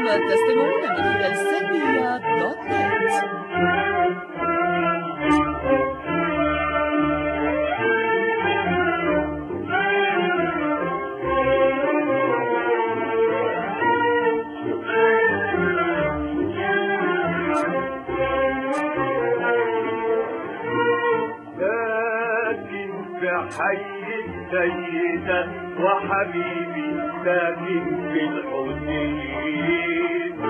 تستمعون من خلال سلبية دوت نت ساكن في حي السيدة وحبيبي ساكن في الحسين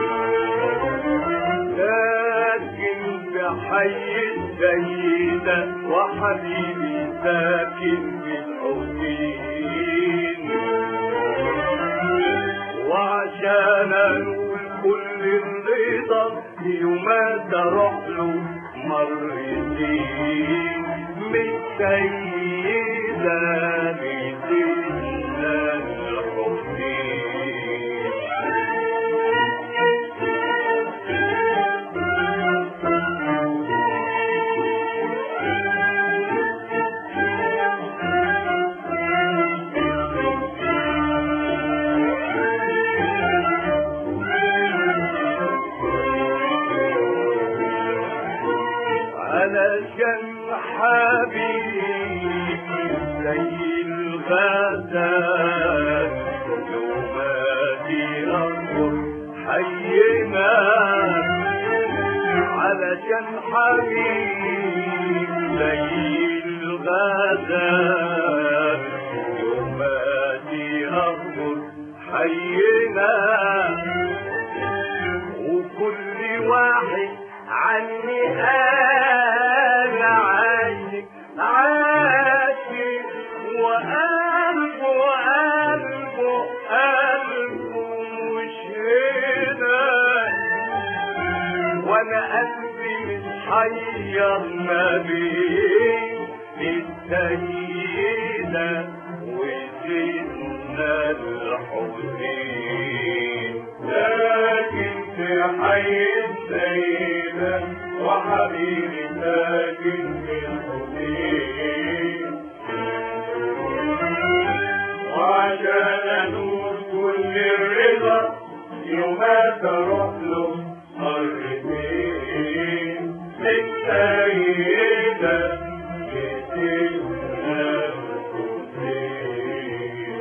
ساكن في حي السيدة وحبيبي ساكن في الحسين وعشان انول كل الرضا يوم تروح له مرتين من سيدة لسيدنا الحسين علشان حبيبي زي الغزال يوماتي أنظر حينا علشان حبيبي زي الغزال يوماتي أنظر حينا وكل واحد عني انا عاشق عاشق وقلبه قلبه قلبه مش هنا وانا قلبي متحير ما بين السيدة وسيدنا الحسين لكن في حي السيدة وحبيبي ساكن في الحسين وعشان نور كل الرضا يوم تروح له مرتين من سيدة لسيدنا الحسين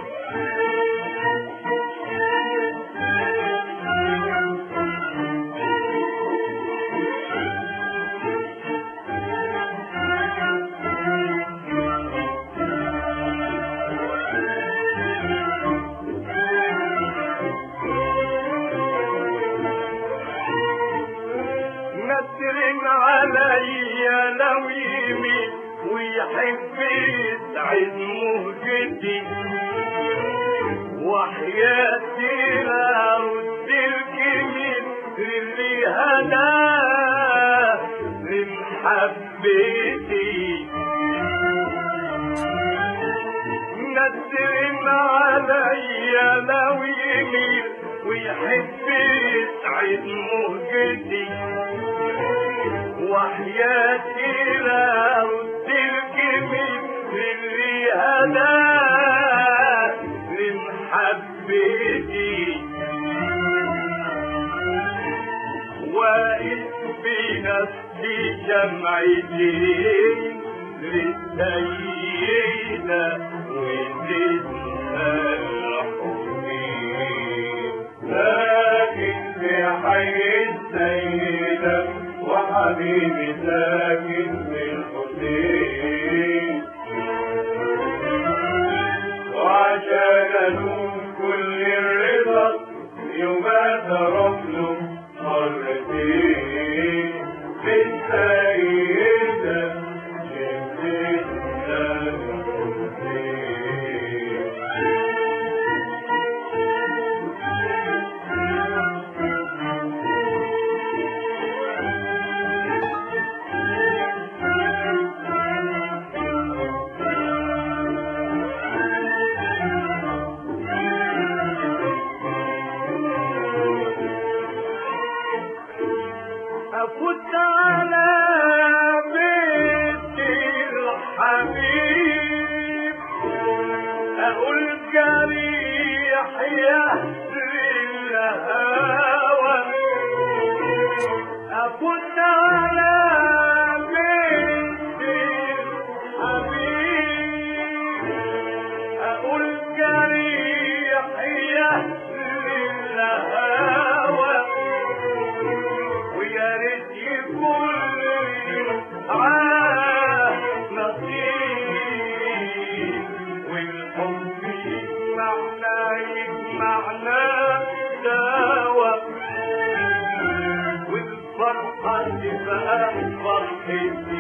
نسر عليا لو يمين ويحب يسعد مهجتي وحياتي لا رد الجميل اللي هداه لمحبتي نسر عليا لو يميل ويحب يسعد مهجتي وحياتي لا رد الجميل اللي هداه لمحبتي واقف بنفسي جمعتين للسيدة وزدنا الحسين لكن في حي السيدة وحبيبي ساكن في الحسين وعشان نور كل الرضا يوم تروح له مرتين بالسيدة جبتنا الحسين أفوت على بيت الحبيب أقول جريح يهدي الهوى كنت على بنت الحبيب أقول جريح يهزل الهوى ويا ريت يكون عاه نصيب والحب يجمعنا يجمعنا سوا والفرحة تبقى فرحتي